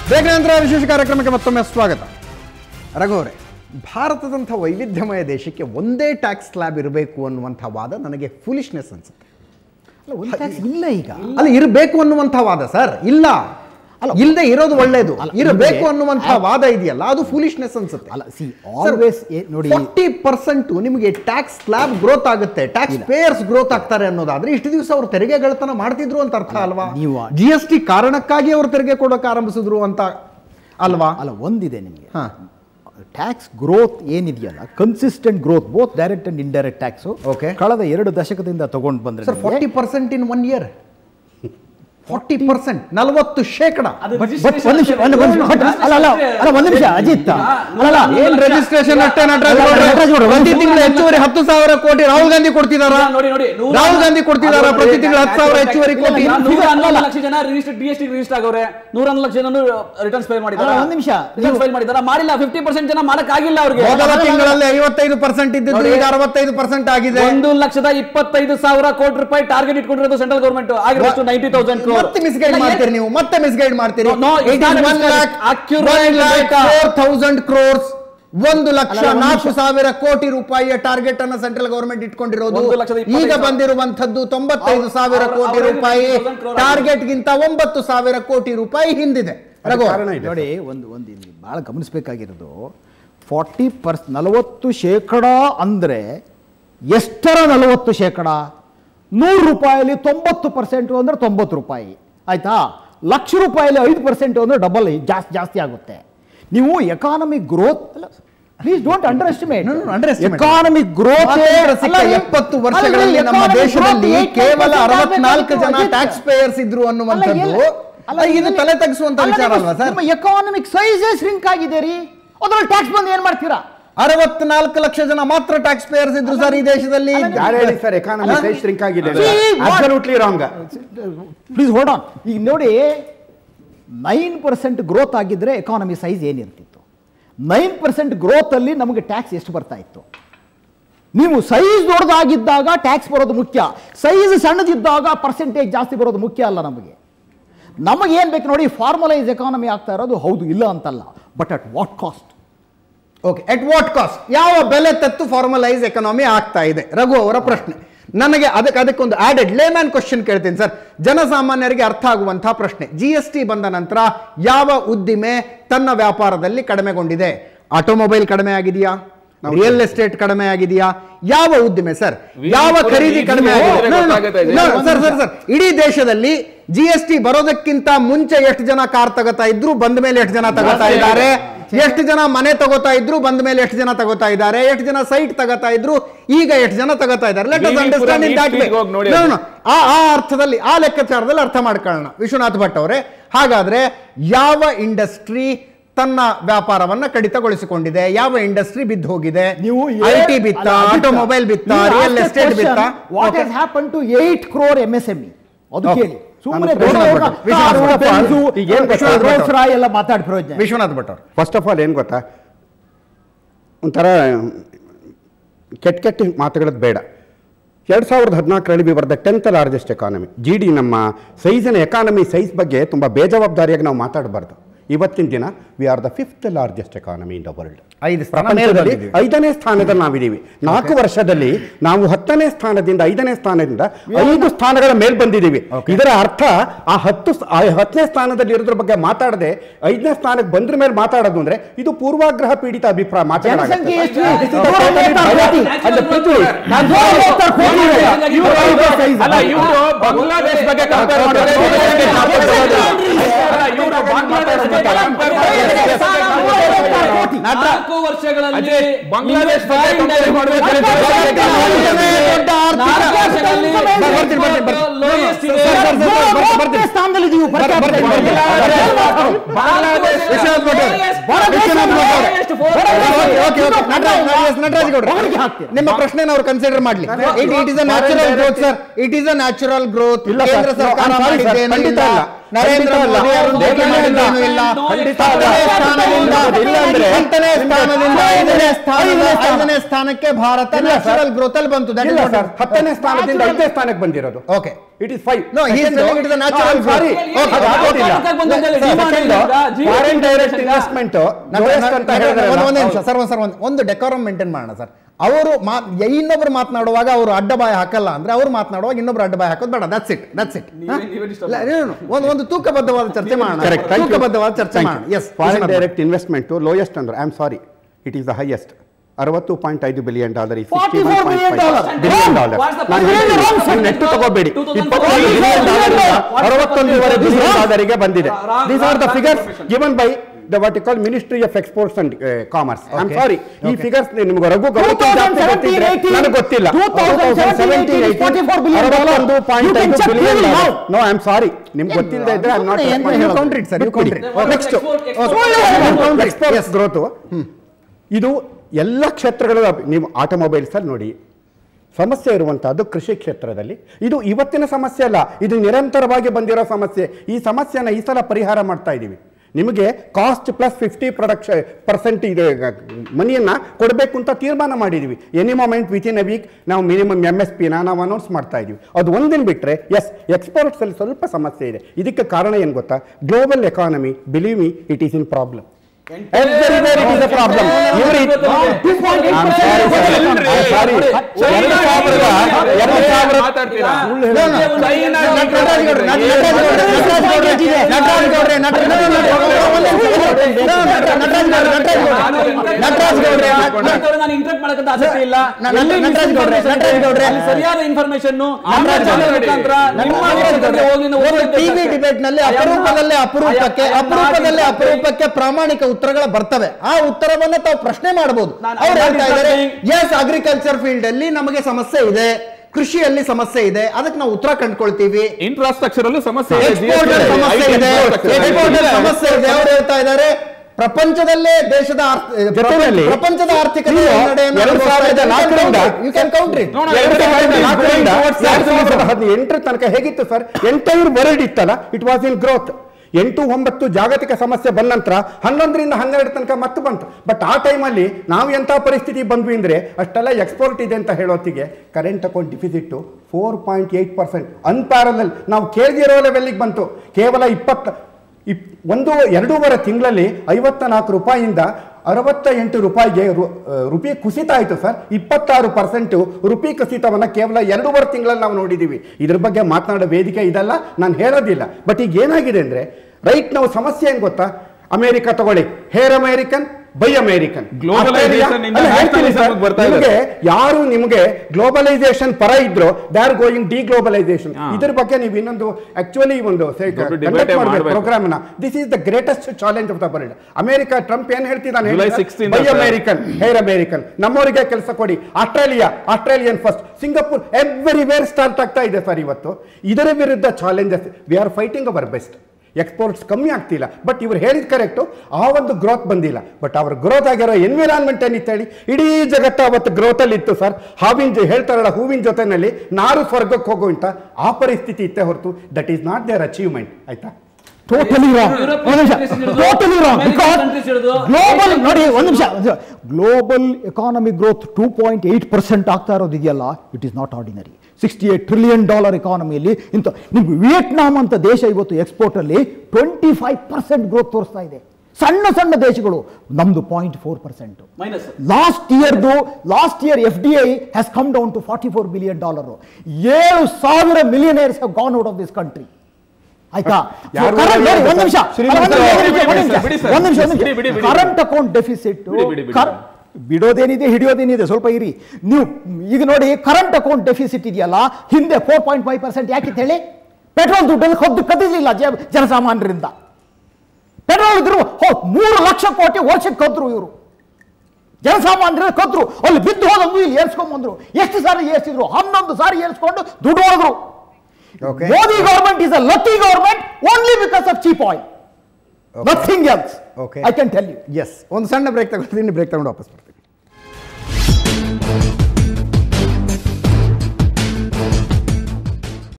ಬೇಗ ನಂತರ ವಿಶೇಷ ಕಾರ್ಯಕ್ರಮಕ್ಕೆ ಮತ್ತೊಮ್ಮೆ ಸ್ವಾಗತ ರಘು ಅವರೇ ಭಾರತದಂಥ ವೈವಿಧ್ಯಮಯ ದೇಶಕ್ಕೆ ಒಂದೇ ಟ್ಯಾಕ್ಸ್ ಸ್ಲ್ಯಾಬ್ ಇರಬೇಕು ಅನ್ನುವಂಥ ವಾದ ನನಗೆ ಫುಲಿಶ್ನೆಸ್ ಅನ್ಸುತ್ತೆ ಅಲ್ಲ ಒಂದು ಟ್ಯಾಕ್ಸ್ ಇಲ್ಲ ಈಗ ಅಲ್ಲ ಇರಬೇಕು ಅನ್ನುವಂಥ ವಾದ ಸರ್ ಇಲ್ಲ ಅಲ್ಲ, ಇಲ್ಲದೆ ಇರೋದು ಒಳ್ಳೇದು ಅಲ್ಲ, ಇರಬೇಕು ಇಲ್ಲದೆ- ಅನ್ನುವಂಥ ವಾದ ಇದೆಯಲ್ಲ ಅದು ಫುಲಿಶ್ನೆಸ್ ಅನ್ಸುತ್ತೆ ಅಲ್ಲ ಸಿ ಆಲ್ವೇಸ್ ನೋಡಿ ಫಾರ್ಟಿ ಪರ್ಸೆಂಟ್ ನಿಮಗೆ ಟ್ಯಾಕ್ಸ್ ಸ್ಲ್ಯಾಬ್ ಗ್ರೋತ್ ಆಗುತ್ತೆ ಟ್ಯಾಕ್ಸ್ ಇಲ್ಲ. ಪೇಯರ್ಸ್ ಗ್ರೋತ್ ಆಗ್ತಾರೆ ಅನ್ನೋದಾದ್ರೆ ಇಷ್ಟು ದಿವಸ ಅವರು ತೆರಿಗೆಗಳತನ ಮಾಡ್ತಿದ್ರು ಅಂತ ಅರ್ಥ ಅಲ್ವಾ ನೀವು- ಜಿ ಎಸ್ ಟಿ ಕಾರಣಕ್ಕಾಗಿ ಅವರು ತೆರಿಗೆ ಕೊಡೋಕೆ ಆರಂಭಿಸಿದ್ರು ಅಂತ ಅಲ್ವಾ ಅಲ್ಲ ಒಂದಿದೆ ನಿಮಗೆ ಹಾ. ಟ್ಯಾಕ್ಸ್ ಗ್ರೋತ್ ಏನಿದೆಯಲ್ಲ consistent growth both direct and indirect tax Okay. ಕಳೆದ ಎರಡು ದಶಕದಿಂದ ತಗೊಂಡು ಬಂದ್ರೆ sir forty percent in one year forty percent ನಲವತ್ತು ಶೇಕಡ ಅದು ಬಟ್ registration ಒಂದು ನಿಮಿಷ ಅಷ್ಟೇ. ಒಂದು ಒಂದು ನಿಮಿಷ ಬಟ್ ಅಲ್ಲ ಅಲ್ಲ ಅಲ್ಲ ಒಂದು ನಿಮಿಷ ಅಜಿತ್ ಅಲ್ಲ ಅಲ್ಲ ಏನ್ ರಿಜಿಸ್ಟ್ರೇಷನ್ ಅಷ್ಟೇ ನಟರಾಜ್ ಅಲ್ಲ, ಗೌಡ್ರೆ? ನಟರಾಜ್ ಗೌಡ್ರೆ, ಪ್ರತಿ ಒಂದು- ತಿಂಗಳು ಹೆಚ್ಚುವರಿ ಹತ್ತು ಸಾವಿರ ಕೋಟಿ ರಾಹುಲ್ ಗಾಂಧಿ ಕೊಡ್ತಿದಾರ ಇಲ್ಲ, ನೋಡಿ, ನೋಡಿ, ನೂರ- ರಾಹುಲ್ ಗಾಂಧಿ ಕೊಡ್ತಿದಾರ ಅದು ಪ್ರತಿ ನೋಡಿ, ತಿಂಗಳು ಹತ್ತು ಸಾವಿರ natural ಹೆಚ್ಚುವರಿ tax- ಕೋಟಿ ಇಲ್ಲ, ನೂರ ಇದು ಹನ್ನೊಂದು ಅಲ್ಲ. ಲಕ್ಷ ಜನ register D S T register ಆಗವ್ರೆ ನೂರ ಹನ್ನೊಂದು ಲಕ್ಷ ಜನ ರಿಟರ್ನ್ಸ್ ಫೈಲ್ ಮಾಡಿದ್ದಾರೆ ಅಲ್ಲ, ಒಂದ್ ನಿಮಿಷ. ರಿಟರ್ನ್ಸ್ ನೀವು- ಫೈಲ್ ಮಾಡಿದ್ದಾರೆ ಮಾಡಿಲ್ಲ ಫಿಫ್ಟಿ ಪರ್ಸೆಂಟ್ ಜನ ಮಾಡಕ್ ಆಗಿಲ್ಲ ಅವ್ರಿಗೆ ಹೋದ ತಿಂಗಳಲ್ಲಿ ಐವತ್ತೈದು ಪರ್ಸೆಂಟ್ ಇದ್ದಿದ್ದು ನೋಡಿ. ಈಗ ಅರವತ್ತೈದು ಪರ್ಸೆಂಟ್ ಆಗಿದೆ ಒಂದು ಲಕ್ಷದ ಇಪ್ಪತ್ತೈದು ಸಾವಿರ ಕೋಟಿ ರೂಪಾಯಿ ಟಾರ್ಗೆಟ್ ಇಟ್ಕೊಂಡಿರೋದು ಸೆಂಟ್ರಲ್ ಗವರ್ಮೆಂಟ್ ಆಗಿರೋದು ನೈಂಟಿ ತೌಸಂಡ್ ಮತ್ತೆ ಮಿಸ್ಗೈಡ್ ಮಾಡ್ತೀರಿ ನೀವು ಮತ್ತೆ ಮಿಸ್ಗೈಡ್ ಮಾಡ್ತೀರಿ No, no, it's not a misguide. Accurate data. Four thousand crores ಒಂದು ಲಕ್ಷ ಅಲ್ಲ, ಒಂದು ನಾಲ್ಕು ನಿಮಿಷ. ಸಾವಿರ ಕೋಟಿ ರೂಪಾಯಿಯ ಟಾರ್ಗೆಟ್ ಅನ್ನ ಸೆಂಟ್ರಲ್ ಗವರ್ಮೆಂಟ್ ಇಟ್ಕೊಂಡಿರೋದು ಒಂದು ಲಕ್ಷದ ಇಪ್ಪತ್ತೈದು ಈಗ ಸಾವಿರ. ಬಂದಿರುವಂತದ್ದು ತೊಂಬತ್ತೈದು ಅವ್ರ- ಸಾವಿರ ಅವ್ರ- ಕೋಟಿ ಅವ್ರ ರೂಪಾಯಿ 90,000 crore ಟಾರ್ಗೆಟ್ ಗಿಂತ ಒಂಬತ್ತು ಸಾವಿರ ಕೋಟಿ ರೂಪಾಯಿ ಹಿಂದಿದೆ ರಘು ನೋಡಿ ಒಂದು ಒಂದು ಇಲ್ಲಿ ಭಾಳ ಗಮನಿಸಬೇಕಾಗಿರೋದು ಫಾರ್ಟಿ ಪರ್ಸ್ ನಲವತ್ತು ಶೇಕಡ ಅಂದರೆ ಎಷ್ಟರ ನಲವತ್ತು ಶೇಕಡ ನೂರು ರೂಪಾಯಲ್ಲಿ ತೊಂಬತ್ತು ಪರ್ಸೆಂಟು ಅಂದರೆ ತೊಂಬತ್ತು ರೂಪಾಯಿ ಆಯ್ತಾ ಲಕ್ಷ ರೂಪಾಯಲ್ಲಿ ಐದು ಪರ್ಸೆಂಟು ಅಂದರೆ ಡಬಲ್ ಜಾಸ್ತಿ ಜಾಸ್ತಿ ಆಗುತ್ತೆ ನೀವು economic growth please don't underestimate No, no, underestimate. Economic growth ಸ್ವಾತಂತ್ರ್ಯ ಸಿಕ್ಕ ಎಪ್ಪತ್ತು ವರ್ಷಗಳಲ್ಲಿ ನಮ್ಮ ದೇಶದಲ್ಲಿ ಕೇವಲ ಅರವತ್ನಾಲ್ಕು ಜನ ಟ್ಯಾಕ್ಸ್ ಪೇಯರ್ಸ್ ಇದ್ರು ಅನ್ನುವಂಥದ್ದು ಇದು ತಲೆ ತಗ್ಗಿಸುವಂತ ವಿಚಾರ ಅಲ್ವಾ ಸರ್ ನಿಮ್ಮ ಎಕಾನಮಿಕ್ ಸೈಜೇ ಶ್ರಿಂಕ್ ಆಗಿದೆ ರೀ ಅದ್ರಲ್ಲಿ ಟ್ಯಾಕ್ಸ್ ಬಂದು ಏನ್ ಮಾಡ್ತೀರಾ ಅರವತ್ನಾಲ್ಕು ಲಕ್ಷ ಜನ ಮಾತ್ರ ಟ್ಯಾಕ್ಸ್ ಪೇಯರ್ಸ್ ಇದ್ರು ಸರ್ ಈ ದೇಶದಲ್ಲಿ ಯಾರು ಹೇಳಿ ಸರ್ ಎಕಾನಮಿ ಸೈಜ್ ಶ್ರಿಂಕ್ ಆಗಿದೆ See, what- absolutely wrong please hold on ಈಗ ನೋಡಿ ನೈನ್ ಪರ್ಸೆಂಟ್ ಗ್ರೋತ್ ಆಗಿದ್ರೆ ಎಕಾನಮಿ ಸೈಜ್ ಏನಿರ್ತಿತ್ತು ನೈನ್ ಪರ್ಸೆಂಟ್ ಗ್ರೋತಲ್ಲಿ ನಮಗೆ ಟ್ಯಾಕ್ಸ್ ಎಷ್ಟು ಬರ್ತಾ ಇತ್ತು ನೀವು ಸೈಜ್ ದೊಡ್ಡದಾಗಿದ್ದಾಗ ಟ್ಯಾಕ್ಸ್ ಬರೋದು ಮುಖ್ಯ ಸೈಜ್ ಸಣ್ಣದಿದ್ದಾಗ ಪರ್ಸೆಂಟೇಜ್ ಜಾಸ್ತಿ ಬರೋದು ಮುಖ್ಯ ಅಲ್ಲ ನಮಗೆ ನಮಗೇನು ಬೇಕು ನೋಡಿ ಫಾರ್ಮಲೈಸ್ ಎಕಾನಮಿ ಆಗ್ತಾ ಇರೋದು ಹೌದು ಇಲ್ಲ ಅಂತಲ್ಲ but at what cost okay at what cost ಯಾವ ಬೆಲೆ ತೆತ್ತು ಫಾರ್ಮಲೈಸ್ ಎಕನಾಮಿ ಆಗ್ತಾ ಇದೆ ರಘು ಅವರ ಪ್ರಶ್ನೆ ನನಗೆ ಅದಕ್ಕೆ ಅದಕ್ಕೊಂದು ಆಡೆಡ್ ಲೇಮ್ಯಾನ್ ಕ್ವಶನ್ ಕೇಳ್ತೀನಿ ಸರ್ ಜನಸಾಮಾನ್ಯರಿಗೆ ಅರ್ಥ ಆಗುವಂತಹ ಪ್ರಶ್ನೆ ಜಿ ಎಸ್ ಟಿ ಬಂದ ನಂತರ ಯಾವ ಉದ್ದಿಮೆ ತನ್ನ ವ್ಯಾಪಾರದಲ್ಲಿ ಕಡಿಮೆಗೊಂಡಿದೆ ಆಟೋಮೊಬೈಲ್ ಕಡಿಮೆ ಆಗಿದೆಯಾ ರಿಯಲ್ ಎಸ್ಟೇಟ್ ಕಡಿಮೆ ಆಗಿದೆಯಾ ಯಾವ ಉದ್ದಿಮೆ ಸರ್ ಯಾವ ಕೂಡ ಖರೀದಿ ಈಗ ಕಡಿಮೆ ನೀವು ಆಗಿದೆ ಗೊತ್ತಾಗುತ್ತೆ ಇದೆ. No, no, sir sir sir ಇಡೀ ದೇಶದಲ್ಲಿ ಜಿ ಎಸ್ ಟಿ ಬರೋದಕ್ಕಿಂತ ಮುಂಚೆ ಎಷ್ಟು ಜನ ಕಾರ್ ತಗೋತಾ ಇದ್ರು ಬಂದ ಮೇಲೆ ಎಷ್ಟು ಜನ ತಗೋತಾ ಜಾಸ್ತಿ ಇದ್ದಾರೆ ಎಷ್ಟು ಜನ ಮನೆ ತಗೋತಾ ಇದ್ರು ಬಂದ ಮೇಲೆ ಎಷ್ಟು ಜನ ತಗೋತಾ ಇದ್ದಾರೆ ಎಷ್ಟು ಜನ ಸೈಟ್ ತಗೋತಾ ಇದ್ರು ಈಗ ಎಷ್ಟು ಜನ ತಗೋತಾ ಇದ್ದಾರೆ ಲೆಟ್ ನೀವು ಅಂಡರ್ಸ್ಟ್ಯಾಂಡ್ ಇನ್ ಪುರ ದಟ್ ನೀಟ್ ಹೋಗಿ ನೋಡಿ ಅದು. ಆ ಆ ಅರ್ಥದಲ್ಲಿ ಆ ಲೆಕ್ಕಾಚಾರದಲ್ಲಿ ಅರ್ಥ ಮಾಡ್ಕೊಳ್ಳೋಣ ವಿಶ್ವನಾಥ್ ಭಟ್ ಅವರೇ ಹಾಗಾದ್ರೆ ಯಾವ ಇಂಡಸ್ಟ್ರಿ ತನ್ನ ವ್ಯಾಪಾರವನ್ನ ಕಡಿತಗೊಳಿಸಿಕೊಂಡಿದೆ ಯಾವ ಇಂಡಸ್ಟ್ರಿ ಬಿದ್ದು ಹೋಗಿದೆ ನೀವು ಐ ಟಿ ಬಿತ್ತ ಆಟೋಮೊಬೈಲ್ ಬಿತ್ತ ರಿಯಲ್ ಎಸ್ಟೇಟ್ ಬಿತ್ತ what Okay. Has happen to eight crore M S M E ಅದು Okay. ಕೇಳಿ ಸುಮ್ಮನೆ ನಾನು ಪ್ರಶ್ನೆ ದೊಡ್ಡವ್ರನ್ನ ಮಾಡ್ಬಿಟ್ಟೆ. ವಿಶ್ವನಾಥ್ ಕಾರು, ಭಟ್ ಬೆಂಜು, ಈಗ ಏನ್ ಗೊತ್ತಾ? ರೋಲ್ಸ್ ರಾಯ್ ಎಲ್ಲ ಮಾತಾಡಿ ಪ್ರಯೋಜನ ವಿಶ್ವನಾಥ್ ಭಟ್ ಅವರು ಫಸ್ಟ್ ಆಫ್ ಆಲ್ ಏನು ಗೊತ್ತಾ ಒಂಥರ ಕೆಟ್ಟ ಕೆಟ್ಟ ಮಾತುಗಳದ್ದು ಬೇಡ ಎರಡು ಸಾವಿರದ ಹದಿನಾಲ್ಕರಲ್ಲಿ we were the tenth largest economy G D ನಮ್ಮ ಸೈಜಿನ ಎಕಾನಮಿ ಸೈಜ್ ಬಗ್ಗೆ ತುಂಬ ಬೇಜವಾಬ್ದಾರಿಯಾಗಿ ನಾವು ಮಾತಾಡಬಾರ್ದು ಇವತ್ತಿನ ದಿನ we are the fifth largest economy in the world ಐದು ಸ್ಥಾನ ಮೇಲೆ ಪ್ರಪಂಚದಲ್ಲಿ ಬಂದಿದ್ದೀವಿ. ಐದನೇ ಸ್ಥಾನದಲ್ಲಿ ನಾವಿದ್ದೀವಿ ನಾಲ್ಕು ವರ್ಷದಲ್ಲಿ ನಾವು ಹತ್ತನೇ ಸ್ಥಾನದಿಂದ ಐದನೇ ಸ್ಥಾನದಿಂದ ಐದು ಸ್ಥಾನಗಳ ಮೇಲ್ ಬಂದಿದ್ದೀವಿ ಇದರ ಅರ್ಥ ಆ ಹತ್ತು ಸ್- ಆ ಹತ್ತನೇ ಸ್ಥಾನದಲ್ಲಿ ಇರೋದ್ರ ಬಗ್ಗೆ ಮಾತಾಡದೆ ಐದನೇ ಸ್ಥಾನಕ್ಕೆ ಬಂದ್ರ ಮೇಲೆ ಮಾತಾಡೋದು ಅಂದ್ರೆ ಇದು ಪೂರ್ವಾಗ್ರಹ ಪೀಡಿತ ಅಭಿಪ್ರಾಯ ಜನಸಂಖ್ಯೆ ಎಷ್ಟು ಜನಸಂಖ್ಯೆ ನೂರ ಮೂವತ್ತಾರು ಕೋಟಿ. ಅಲ್ಲ, ಪೃಥ್ವಿ, ನಾನು ನೂರ ಮೂವತ್ತಾರು ಕೋಟಿ ಇದೆ. ಇವ್ರು ಐದು size. ಅಲ್ಲ ಇವರು ಬಾಂಗ್ಲಾದೇಶ್ ಬಗ್ಗೆ ಕಂಪೇರ್ ಮಾಡಿದ್ರೆ ಅಲ್ಲ ಇವರು ಬಾಂಗ್ಲಾದೇಶ್ ಬಗ್ಗೆ ಕಂಪೇರ್ ಮಾಡಿದ್ರೆ ನಾಲ್ಕು ವರ್ಷಗಳಲ್ಲಿ ಅದೇ ಬಾಂಗ್ಲಾದೇಶ್ ಬಗ್ಗೆ compare ಮಾಡಿದ್ರೆ ದೊಡ್ಡ ಆರ್ಥಿಕ- ನಾಲ್ಕು ವರ್ಷಗಳಲ್ಲಿ ಬರ್ತೀನಿ, ಬರ್ತೀನಿ, ಬರ್ತೀನಿ. lowest ಇದೆ. ಸರ್, ಸರ್, ಸರ್, ಸರ್, ಬರ್ತೀನಿ, ಬರ್ತೀನಿ. ಮೂರನೇ ಸ್ಥಾನದಲ್ಲಿದ್ದೀವಿ per ಬರ್ತೀನಿ, capita. ಬರ್ತೀನಿ, ಬರ್ತೀನಿ. ಬಾಂಗ್ಲಾದೇಶ ವಿಶ್ವನಾಥ್ ಭಟ್ ಅವರೇ. ವಿಶ್ವನಾಥ್ ಭಟ್ ಅವರೇ. Okay, okay, okay. Nataraj Nataraj Nataraj ಗೌಡ್ರೆ. ಅವರಿಗೆ ಹಾಕ್ತೀರಾ? ನಿಮ್ಮ ಪ್ರಶ್ನೆನ ಅವ್ರು ಕನ್ಸಿಡರ್ ಮಾಡ್ಲಿ it it is a natural growth sir it is a natural growth ಇಲ್ಲ sir. ಕೇಂದ್ರ No, ಸರ್ಕಾರ I'm sorry sir. ಮಾಡಿದ್ದೇನೂ ಖಂಡಿತ ಇಲ್ಲ. ಇಲ್ಲ. ನರೇಂದ್ರ ಖಂಡಿತ ಅಲ್ಲ. ಮೋದಿ ಅವರು ಭೇಟಿ ಮಾಡಿದ್ದೇನೂ ಇಲ್ಲ. ಖಂಡಿತ ಅಲ್ಲ. ಹತ್ತನೇ ಸ್ಥಾನದಿಂದ ಇಲ್ಲ ಅಂದ್ರೆ ಹತ್ತನೇ ಸ್ಥಾನದಿಂದ ಐದನೇ ಸ್ಥಾನದ ಐದನೇ ಸ್ಥಾನಕ್ಕೆ ಭಾರತ ಇಲ್ಲ ಸರ್. ನ್ಯಾಚುರಲ್ ಗ್ರೋತ್ ಅಲ್ಲಿ ಬಂತು That is ಇಲ್ಲ what- ಸರ್ ಹತ್ತನೇ ಸ್ಥಾನದಿಂದ ಐದನೇ ಸ್ಥಾನಕ್ಕೆ ಬಂದಿರೋದು Okay. It is five No, he is telling it is a natural sorry growth. Okay, ಯಾವ ಕಾರಣಕ್ಕೆ ಬಂತು ಅಂತ ಹೇಳಿ, ಡಿಮಾಂಡ್ ಇಲ್ಲ, ಜೀವ ಫಾರಿನ್ ಡೈರೆಕ್ಟ್ ಇಲ್ಲ. ಇನ್ವೆಸ್ಟ್ಮೆಂಟ್ ನ- ನ- ಅಂತ ನ- ಹೇಳಿದ್ರಲ್ಲ. ಒಂದು ಒಂದು ನಿಮಿಷ ಸರ್ ಒಂದು ಸರ್ ಒಂದು ಒಂದು ಡೆಕೋರಮ್ ಮೇಂಟೈನ್ ಮಾಡೋಣ ಸರ್ ಅವರು ಮಾ ಇನ್ನೊಬ್ರು ಮಾತನಾಡುವಾಗ ಅವರು ಅಡ್ಡ ಬಾಯಿ ಹಾಕಲ್ಲ ಅಂದ್ರೆ ಅವ್ರು ಮಾತನಾಡುವಾಗ ಇನ್ನೊಬ್ರು ಅಡ್ಡ ಬಾಯಿ ಹಾಕೋದು ಬೇಡ ದಟ್ಸ್ ಇಟ್ ದಟ್ಸ್ ಇಟ್ ನೀವೇ- ನೀವೇ disturb ಒಂದು ಒಂದು ತೂಕಬದ್ಧವಾದ ಚರ್ಚೆ ಮಾಡೋಣ Correct. Thank you. ತೂಕಬದ್ಧವಾದ ಚರ್ಚೆ Thank ಮಾಡೋಣ you. Yes foreign direct investment lowest ಅಂದ್ರೆ I am sorry it is the highest ಅರವತ್ತು ಪಾಯಿಂಟ್ ಐದು billion dollar 44 billion dollar. Billion dollar What's the ನಾನು percentage? ಹೇಳ್ತೀನಿ, ನೀವು ನೆಟ್ಟು ತಗೋಬೇಡಿ 2004 ಇಪ್ಪತ್ತೊಂದು ಬಿಲಿಯನ್ ಡಾಲರ್ ಅರವತ್ತೊಂದುವರೆ ಬಿಲಿಯನ್ ಡಾಲರಿಗೆ ಬಂದಿದೆ Wrong, these are the wrong figures information. Given by the what call ministry of exports and commerce I am Okay. Sorry ಈ Okay. ಫಿಗರ್ಸ್ ನಿಮ್ಗೆ ರಘು ಗೌರವ ಜಾಸ್ತಿ ಗೊತ್ತಿದ್ರೆ 2017, ನನಗೆ ಗೊತ್ತಿಲ್ಲ 2017, 44 billion dollar. ಅರವತ್ತೊಂದು ಪಾಯಿಂಟ್ You can ಐದು check billion really dollar now. No I am sorry ನಿಮ್ಗೆ ಗೊತ್ತಿಲ್ಲದೆ ಇದ್ರೆ ಐ ಆಮ್ ನಾಟ್ ಸುಮ್ನೆ ಏನು You counter it, sir. You counter it. Next Export- export growth ಇದು ಎಲ್ಲ ಕ್ಷೇತ್ರಗಳ ನೀವು ಆಟೋಮೊಬೈಲ್ಸ್ ಅಲ್ಲಿ ನೋಡಿ ಸಮಸ್ಯೆ ಇರುವಂತಹದ್ದು ಕೃಷಿ ಕ್ಷೇತ್ರದಲ್ಲಿ ಇದು ಇವತ್ತಿನ ಸಮಸ್ಯೆ ಅಲ್ಲ ಇದು ನಿರಂತರವಾಗಿ ಬಂದಿರೋ ಸಮಸ್ಯೆ ಈ ಸಮಸ್ಯೆನ ಈ ಸಲ ಪರಿಹಾರ ಮಾಡ್ತಾ ಇದ್ದೀವಿ ನಿಮಗೆ cost plus fifty production percent ಇದು ಮನಿಯನ್ನು ಕೊಡಬೇಕು ಅಂತ ತೀರ್ಮಾನ ಮಾಡಿದ್ದೀವಿ any moment within a week ನಾವು ಮಿನಿಮಮ್ ಎಮ್ ಎಸ್ ಪಿನ ನಾವು ಅನೌನ್ಸ್ ಮಾಡ್ತಾ ಇದ್ದೀವಿ ಅದು ಒಂದಿನ ಬಿಟ್ಟರೆ ಎಸ್ ಎಕ್ಸ್ಪೋರ್ಟ್ಸಲ್ಲಿ ಸ್ವಲ್ಪ ಸಮಸ್ಯೆ ಇದೆ ಇದಕ್ಕೆ ಕಾರಣ ಏನು ಗೊತ್ತಾ global economy believe me it is in problem everywhere it is a problem ಇವರು ಸಾರಿ ಎರಡು ಸಾವಿರದ ಎರಡು ಸಾವಿರದ ಮಾತಾಡ್ತೀರಾ ಚೈನಾ ನಟರಾಜ್ ಗೌಡ್ರೆ, ನಟ- ನಟರಾಜ್ ಗೌಡ್ರೆ, ನಟರಾಜ್ ಗೌಡ್ರೆ, ನಟರಾಜ್ ಗೌಡ್ರೆ, ನಟ- no, no, no, no, no, Nataraj ಗೌಡ್ರೆ, ನಟರಾಜ್ ಗೌಡ್ರೆ, ನಟರಾಜ್ ಗೌಡ್ರೆ, ನಟ- ನಾನು ಇಂಟ್ರೆಕ್ಟ್ ಮಾಡಕ್ಕಂತ ಆಸಕ್ತಿ ಇಲ್ಲ ನ- ನ- ಎಲ್ಲಿ ನಟರಾಜ್ ಗೌಡ್ರೆ, misinformation ನಟರಾಜ್ ಗೌಡ್ರೆ. ಅಲ್ಲಿ ಸರಿಯಾದ ಇನ್ಫಾರ್ಮೇಶನ್ ನಟರಾಜ್ ಗೌಡ್ರೆ, ಒಂದು ಟಿವಿ ಡಿಬೇಟ್ ನಲ್ಲಿ ಅಪರೂಪದಲ್ಲೇ ಅಪರೂಪಕ್ಕೆ ಅಪರೂಪದಲ್ಲೇ ಅಪರೂಪಕ್ಕೆ ಪ್ರಾಮಾಣಿಕ ಉತ್ತರಗಳು ಬರ್ತವೆ ಆ ಉತ್ತರವನ್ನ ತಾವು ಪ್ರಶ್ನೆ ಮಾಡಬಹುದು ನಾನು- ಅವ್ರು ಹೇಳ್ತಾ ನಾನು ಇದ್ದಾರೆ discussing- ಎಸ್ ಅಗ್ರಿಕಲ್ಚರ್ ಫೀಲ್ಡ್ ಅಲ್ಲಿ ನಮಗೆ ಸಮಸ್ಯೆ ಇದೆ ಕೃಷಿಯಲ್ಲಿ ಸಮಸ್ಯೆ ಇದೆ ಅದಕ್ಕೆ ನಾವು ಉತ್ತರ ಕಂಡ್ಕೊಳ್ತೀವಿ ಇನ್ಫ್ರಾಸ್ಟ್ರಕ್ಚರ್ ಅಲ್ಲೂ ಸಮಸ್ಯೆ ಇದೆ ಎಕ್ಸ್ಪೋರ್ಟ್ GST ಸಮಸ್ಯೆ IT ಇದೆ infrastructure. ಎಕ್ಸ್ಪೋರ್ಟ್ ಸಮಸ್ಯೆ ಇದೆ ಅವ್ರು ಹೇಳ್ತಾ ಇದ್ದಾರೆ ಪ್ರಪಂಚದಲ್ಲೇ ದೇಶದ ಆರ್ಥ- ಜೊತೆಯಲ್ಲಿ ಪ್ರಪಂಚದ ಆರ್ಥಿಕತೆ ನೀವು ಹಿನ್ನಡೆಯನ್ನು ಎರಡು ಸಾವಿರದ ನಾಲ್ಕರಿಂದ ಯು ಕ್ಯಾನ್ ಕೌಂಟ್ರ್ ಇಟ್ ನೋಡೋಣ, ಎರಡು ಸಾವಿರದ It is ನಾಲ್ಕರಿಂದ going towards ಎರಡು ಸಾವಿರದ ಹದಿನೆಂಟರ ತನಕ ಹೇಗಿತ್ತು ಸರ್ ಎಂಟೈರ್ ವರ್ಲ್ಡ್ ಇತ್ತಲ್ಲ ಇಟ್ ವಾಸ್ ಇನ್ ಗ್ರೋತ್ ಎಂಟು ಒಂಬತ್ತು ಜಾಗತಿಕ ಸಮಸ್ಯೆ ಬಂದ ನಂತರ ಹನ್ನೊಂದರಿಂದ ಹನ್ನೆರಡು ತನಕ ಮತ್ತೆ ಬಂತು ಬಟ್ ಆ ಟೈಮಲ್ಲಿ ನಾವು ಎಂಥ ಪರಿಸ್ಥಿತಿ ಬಂದ್ವಿ ಅಂದರೆ ಅಷ್ಟೆಲ್ಲ ಎಕ್ಸ್ಪೋರ್ಟ್ ಇದೆ ಅಂತ ಹೇಳೋತ್ತಿಗೆ current account deficit four point eight percent unparallel ನಾವು ಕೇಳಿದಿರೋ ಲೆವೆಲ್ಲಿಗೆ ಬಂತು ಕೇವಲ ಇಪ್ಪತ್ತ ಇಪ್ ಒಂದು ಎರಡೂವರೆ ತಿಂಗಳಲ್ಲಿ ಐವತ್ತ ನಾಲ್ಕು ರೂಪಾಯಿಯಿಂದ ಅರವತ್ತ ಎಂಟು ರೂಪಾಯಿಗೆ ರು- ಆ, ರುಪಿ ಕುಸಿತ ಆಯಿತು ಸರ್ ಇಪ್ಪತ್ತಾರು ಪರ್ಸೆಂಟು ರುಪಿ ಕುಸಿತವನ್ನು ಕೇವಲ ಎರಡೂವರೆ ತಿಂಗಳಲ್ಲಿ ನಾವು ನೋಡಿದ್ದೀವಿ ಇದ್ರ ಬಗ್ಗೆ ಮಾತನಾಡೋ ವೇದಿಕೆ ಇದಲ್ಲ ನಾನು ಹೇಳೋದಿಲ್ಲ ಬಟ್ ಈಗ ಏನಾಗಿದೆ ಅಂದರೆ ರೈಟ್ ನಾವು ಸಮಸ್ಯೆ ಏನು ಗೊತ್ತಾ ಅಮೇರಿಕ ತಗೊಳ್ಳಿ hire American buy American Globalization ಇಂದ nationalism ಗೆ ಬರ್ತಾ ಇದೆ. ನಿಮಗೆ ಯಾರು ನಿಮಗೆ ಗ್ಲೋಬಲೈಸೇಷನ್ ಪರ ಇದ್ರು they are going deglobalization ಹಾ. ಇದ್ರ ಬಗ್ಗೆ ನೀವು ಇನ್ನೊಂದು ಆಕ್ಚುಲಿ ಒಂದು ದೊಡ್ಡ debate ಮಾಡ್ಬೇಕು. Program this is the greatest challenge of the world America Trump ಏನ್ ಹೇಳ್ತಿದ್ದಾನೆ July 16th ಬೈ sir. ಅಮೇರಿಕನ್ ಹೇರ್ ಅಮೇರಿಕನ್ ನಮ್ಮವರಿಗೆ ಕೆಲಸ ಕೊಡಿ Australia Australian first Singapore everywhere start ಆಗ್ತಾ ಇದೆ ಸರ್ ಇವತ್ತು ಇದರ ವಿರುದ್ಧ challenges we are fighting our best exports ಕಮ್ಮಿ ಆಗ್ತಿಲ್ಲ ಬಟ್ ಇವ್ರು ಹೇಳಿದ ಕರೆಕ್ಟು ಆ ಒಂದು ಗ್ರೋತ್ ಬಂದಿಲ್ಲ ಬಟ್ ಅವ್ರ ಗ್ರೋತ್ ಆಗಿರೋ ಎನ್ವಿರಾನ್ಮೆಂಟ್ ಏನಿತ್ತು ಹೇಳಿ ಇಡೀ ಜಗತ್ತು ಅವತ್ತು growth ಅಲ್ಲಿ ಇತ್ತು ಸರ್ ಹಾವಿನ ಜೊ- ಹೇಳ್ತಾರಲ್ಲ ಹೂವಿನ ಜೊತೆನಲ್ಲಿ ನಾರು ಸ್ವರ್ಗಕ್ಕೆ ಹೋಗುವಂತ ಆ ಪರಿಸ್ಥಿತಿ ಇತ್ತೆ ಹೊರತು that is not their achievement ಆಯ್ತಾ ಟೋಟಲಿ ರಾಂಗ್ European countries ಹಿಡಿದು, totally wrong American because countries ಹಿಡಿದು, ಗ್ಲೋಬಲ್ ನೋಡಿ ಒಂದು ನಿಮಿಷ global economy growth two point eight percent ಆಗ್ತಾ ಇರೋದು ಇದೆಯಲ್ಲ it is not ordinary sixty eight trillion dollar ಎಕಾನಮಿಯಲ್ಲಿ ಇಂಥ ನಿಮ್ಗೆ ವಿಯೆಟ್ನಾಂ ಅಂತ ದೇಶ ಇವತ್ತು ಎಕ್ಸ್ಪೋರ್ಟಲ್ಲಿ ಟ್ವೆಂಟಿ ಫೈವ್ ಪರ್ಸೆಂಟ್ ಗ್ರೋತ್ ತೋರಿಸ್ತಾ ಇದೆ ಸಣ್ಣ ಸಣ್ಣ ದೇಶಗಳು ನಮ್ದು point four percent minus last ಇಯರ್ದು last year F D I has come down to forty four billion dollar ಏಳು ಸಾವಿರ millionaires have gone out of this country ಆಯ್ತಾ ಯಾರು Current- ನೋಡಿ, ಹೇಳಿದ್ರು ಒಂದ್ ನಿಮಿಷ ಸರ್? ಅಲ್ಲ, ಒಂದ್ ನಿಮಿಷ, ಒಂದ್ ನಿಮಿಷ, ಒಂದ್ ನಿಮಿಷ, ಬಿಡಿ ಸರ್, ಒಂದ್ ನಿಮಿಷ, ಒಂದ್ ಬಿಡಿ, ಬಿಡಿ, ನಿಮಿಷ. ಬಿಡಿ. ಕರೆಂಟ್ ಅಕೌಂಟ್ ಡೆಫಿಸಿಟ್ ಬಿಡಿ, ಬಿಡಿ, ಬಿಡಿ. ಬಿಡೋದೇನಿದೆ ಹಿಡಿಯೋದೇನಿದೆ ಸ್ವಲ್ಪ ಇರಿ ನೀವು ಈಗ ನೋಡಿ ಕರೆಂಟ್ ಅಕೌಂಟ್ ಡೆಫಿಸಿಟ್ ಇದೆಯಲ್ಲ ಹಿಂದೆ ಫೋರ್ ಪಾಯಿಂಟ್ ಫೈವ್ ಪರ್ಸೆಂಟ್ ಯಾಕಿತ್ತು ಹೇಳಿ ಪೆಟ್ರೋಲ್ ದುಡ್ಡನ್ನು ಕದ್ದು ಕದಿಲಿಲ್ಲ ಜ- ಜನಸಾಮಾನ್ಯರಿಂದ ಪೆಟ್ರೋಲ್ ಇದ್ರು ಹೋ ಮೂರು ಲಕ್ಷ ಕೋಟಿ ವರ್ಷಕ್ಕೆ ಕದ್ರು ಇವರು ಜನಸಾಮಾನ್ಯರ ಕದ್ರು ಅಲ್ಲಿ ಬಿದ್ದು ಹೋದಂದು ಇಲ್ಲಿ ಏರ್ಸ್ಕೊಂಡ್ ಎಷ್ಟು ಸಾರಿ ಏರ್ಸಿದ್ರು ಹನ್ನೊಂದು ಸಾರಿ ಏರ್ಸ್ಕೊಂಡು ದುಡ್ಡು ಹೊಡೆದ್ರು Okay. Modi government is a lucky government only because of cheap oil nothing else Okay. I can tell you ಎಸ್ ಒಂದು ಸಣ್ಣ ಬ್ರೇಕ್ ತಗೊಳ್ತೀನಿ ಬ್ರೇಕ್ ತಗೊಂಡು ವಾಪಸ್ ಬರ್ತೀನಿ